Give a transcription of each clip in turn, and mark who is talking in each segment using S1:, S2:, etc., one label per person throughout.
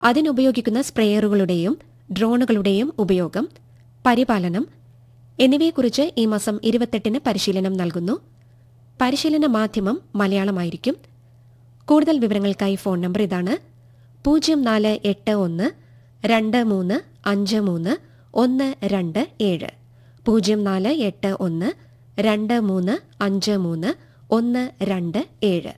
S1: അതിനുപയോഗിക്കുന്ന സ്പ്രേയറുകളുടെയും ഡ്രോണുകളുടെയും ഉപയോഗം പരിപാലനം എന്നിവയെക്കുറിച്ച് ഈ മാസം ഇരുപത്തെട്ടിന് പരിശീലനം നൽകുന്നു പരിശീലന മാധ്യമം മലയാളമായിരിക്കും കൂടുതൽ വിവരങ്ങൾക്കായി ഫോൺ നമ്പർ ഇതാണ് പൂജ്യം നാല് എട്ട് ഒന്ന് രണ്ട് മൂന്ന് അഞ്ച് മൂന്ന് ഒന്ന് രണ്ട് ഏഴ് പൂജ്യം നാല് എട്ട് ഒന്ന് രണ്ട് മൂന്ന് അഞ്ച് മൂന്ന് ഒന്ന് രണ്ട് ഏഴ്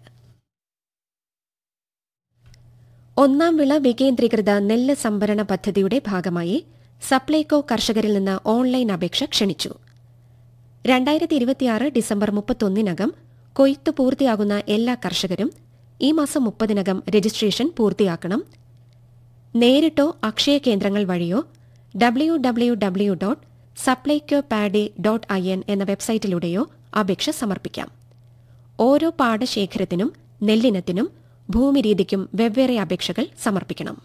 S1: ഒന്നാം വിള വികേന്ദ്രീകൃത നെല്ല് സംഭരണ പദ്ധതിയുടെ ഭാഗമായി സപ്ലൈകോ കർഷകരിൽ നിന്ന് ഓൺലൈൻ അപേക്ഷ ക്ഷണിച്ചു രണ്ടായിരത്തി ഇരുപത്തിയാറ് ഡിസംബർ മുപ്പത്തൊന്നിനകം കൊയ്ത്ത് പൂർത്തിയാകുന്ന എല്ലാ കർഷകരും ഈ മാസം മുപ്പതിനകം രജിസ്ട്രേഷൻ പൂർത്തിയാക്കണം നേരിട്ടോ അക്ഷയ കേന്ദ്രങ്ങൾ വഴിയോ W W W dot Supplyco paddy dot I N എന്ന വെബ്സൈറ്റിലൂടെയോ അപേക്ഷ സമർപ്പിക്കാം ഓരോ പാടശേഖരത്തിനും നെല്ലിനത്തിനും ഭൂമിരീതിക്കും വെവ്വേറെ അപേക്ഷകൾ സമർപ്പിക്കണം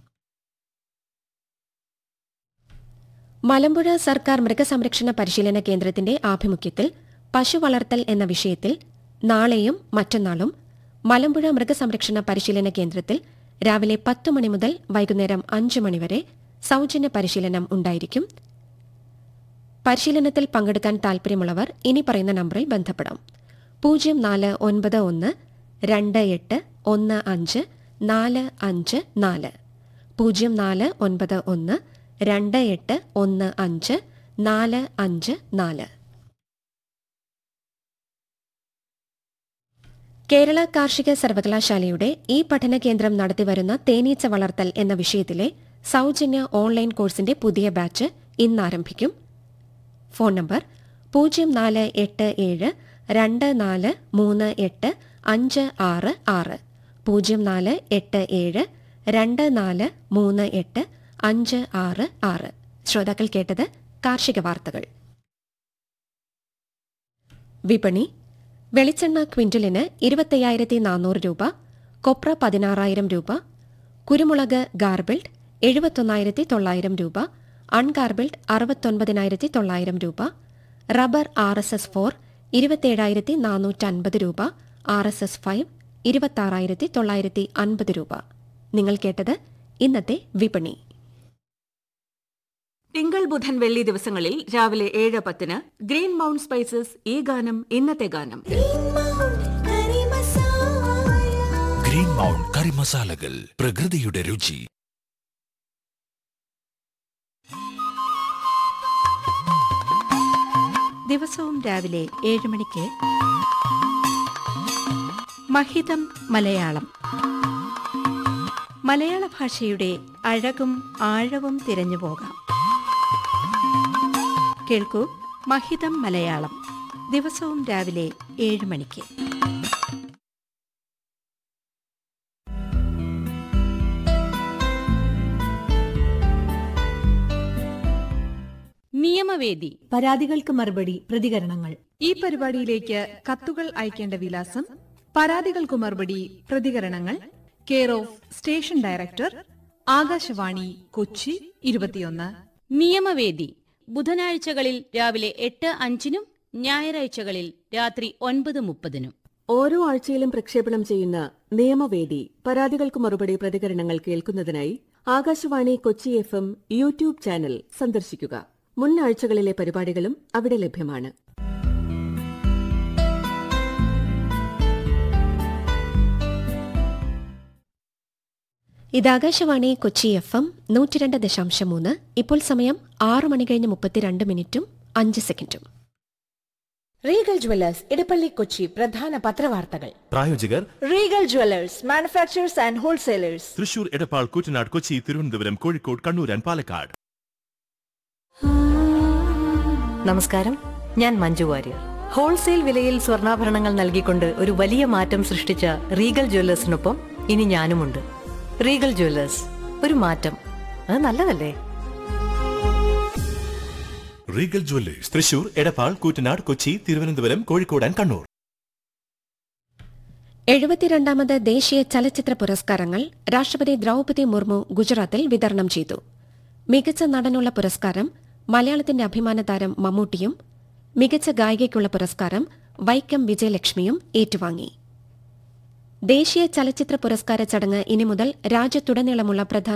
S1: മലമ്പുഴ സർക്കാർ മൃഗസംരക്ഷണ പരിശീലന കേന്ദ്രത്തിന്റെ ആഭിമുഖ്യത്തിൽ പശു വളർത്തൽ എന്ന വിഷയത്തിൽ നാളെയും മറ്റന്നാളും മലമ്പുഴ മൃഗസംരക്ഷണ പരിശീലന കേന്ദ്രത്തിൽ രാവിലെ പത്ത് മണി മുതൽ വൈകുന്നേരം അഞ്ച് മണിവരെ സൌജന്യ പരിശീലനം ഉണ്ടായിരിക്കും പരിശീലനത്തിൽ പങ്കെടുക്കാൻ താൽപര്യമുള്ളവർ ഇനി പറയുന്ന നമ്പറിൽ ബന്ധപ്പെടാം പൂജ്യം നാല് ഒൻപത് ഒന്ന് രണ്ട് എട്ട് ഒന്ന് അഞ്ച് നാല് അഞ്ച് നാല് പൂജ്യം നാല് ഒൻപത് ഒന്ന് രണ്ട് എട്ട് ഒന്ന് അഞ്ച് നാല് അഞ്ച് നാല് കേരള കാർഷിക സർവകലാശാലയുടെ ഈ പഠന കേന്ദ്രം നടത്തിവരുന്ന തേനീച്ച വളർത്തൽ എന്ന വിഷയത്തിലെ സൌജന്യ ഓൺലൈൻ കോഴ്സിന്റെ പുതിയ ബാച്ച് ഇന്ന് ആരംഭിക്കും ഫോൺ നമ്പർ പൂജ്യം നാല് എട്ട് ഏഴ് രണ്ട് നാല് മൂന്ന് എട്ട് അഞ്ച് ആറ് ആറ് പൂജ്യം നാല് എട്ട് ഏഴ് രണ്ട് നാല് മൂന്ന് എട്ട് അഞ്ച് ആറ് ആറ് ശ്രോതാക്കൾ കേട്ടത് കാർഷിക വാർത്തകൾ വിപണി വെളിച്ചെണ്ണ ക്വിന്റലിന് ഇരുപത്തയ്യായിരത്തി നാനൂറ് രൂപ കൊപ്ര പതിനാറായിരം രൂപ കുരുമുളക് ഗാർബിൾഡ് എഴുപത്തൊന്നായിരത്തി തൊള്ളായിരം രൂപ അൺഗാർബിൾഡ് അറുപത്തൊൻപതിനായിരത്തി തൊള്ളായിരം രൂപ rubber R S S four ഇരുപത്തേഴായിരത്തി നാനൂറ്റൻപത് രൂപ ആർ എസ് എസ് ഫൈവ് ഇരുപത്താറായിരത്തി തൊള്ളായിരത്തി അൻപത് രൂപ നിങ്ങൾ കേട്ടത് ഇന്നത്തെ വിപണി
S2: തിങ്കൾ ബുധൻ വെള്ളി ദിവസങ്ങളിൽ രാവിലെ ഏഴ് പത്തിന് ഗ്രീൻ മൗണ്ട് സ്പൈസസ് ഈ ഗാനം ഇന്നത്തെ ഗാനം
S3: ഗ്രീൻ മൗണ്ട് കറി മസാലകൾ പ്രകൃതിയുടെ രുചി
S4: ദിവസവും രാവിലെ ഏഴ് മണിക്ക് മഹിതം മലയാളം മലയാള ഭാഷയുടെ അഴകും ആഴവും തിരഞ്ഞു പോകാം കേൾക്കൂ മഹിതം മലയാളം ദിവസവും രാവിലെ ഏഴ് മണിക്ക്
S5: നിയമവേദി
S6: പരാതികൾക്ക് മറുപടി പ്രതികരണങ്ങൾ
S7: ഈ പരിപാടിയിലേക്ക് കത്തുകൾ അയക്കേണ്ട വിലാസം പരാതികൾക്ക് മറുപടി പ്രതികരണങ്ങൾ care of station director Akashvani Kochi ഇരുപത്തിയൊന്ന്
S5: നിയമവേദി ബുധനാഴ്ചകളിൽ രാവിലെ എട്ട് അഞ്ചിനും ഞായറാഴ്ചകളിൽ രാത്രി ഒൻപത് മുപ്പതിനും
S8: ഓരോ ആഴ്ചയിലും പ്രക്ഷേപണം ചെയ്യുന്ന നിയമവേദി പരാതികൾക്ക് മറുപടി പ്രതികരണങ്ങൾ കേൾക്കുന്നതിനായി Akashvani Kochi F M YouTube channel സന്ദർശിക്കുക മുൻ ആഴ്ചകളിലെ പരിപാടികളും അവിടെ ലഭ്യമാണ്
S1: ഇത് ആകാശവാണി കൊച്ചി എഫ് എം നൂറ്റിരണ്ട് ദശാംശം മൂന്ന് ഇപ്പോൾ സമയം ആറ് മണി കഴിഞ്ഞ് മുപ്പത്തിരണ്ട് മിനിറ്റും അഞ്ച് സെക്കൻഡും
S9: റീഗൽ ജ്വല്ലേഴ്സ് ഇടപ്പള്ളി കൊച്ചി പ്രധാന പത്രവാർത്തകൾ
S10: പ്രായോജകർ
S9: Regal jewellers manufacturers and wholesalers
S10: Thrissur Edappal Koottanad Kochi Thiruvananthapuram Kozhikode Kannur and Palakkad
S11: നമസ്കാരം ഞാൻ മഞ്ജു വാര്യർ ഹോൾസെയിൽ വിലയിൽ സ്വർണ്ണാഭരണങ്ങൾ നൽകിക്കൊണ്ട് ഒരു വലിയ മാറ്റം സൃഷ്ടിച്ച റീഗൽ ജ്വല്ലേഴ്സിനൊപ്പം ഇനി ഞാനുമുണ്ട് റീഗൽ ജ്വല്ലേഴ്സ് ഒരു മാറ്റം അത് നല്ലതല്ലേ
S10: Regal jewellers Thrissur Edappal Koottanad Kochi Thiruvananthapuram Kozhikode and Kannur
S1: എഴുപത്തിരണ്ടാമത് ദേശീയ ചലച്ചിത്ര പുരസ്കാരങ്ങൾ രാഷ്ട്രപതി ദ്രൌപതി മുർമു ഗുജറാത്തിൽ വിതരണം ചെയ്തു മികച്ച നടനുള്ള പുരസ്കാരം മലയാളത്തിന്റെ അഭിമാന താരം മമ്മൂട്ടിയും മികച്ച ഗായികയ്ക്കുള്ള പുരസ്കാരം വൈക്കം വിജയലക്ഷ്മിയും ഏറ്റുവാങ്ങി ദേശീയ ചലച്ചിത്ര പുരസ്കാര ചടങ്ങ് ഇനി മുതൽ രാജ്യത്തുടനീളമുള്ള പ്രധാന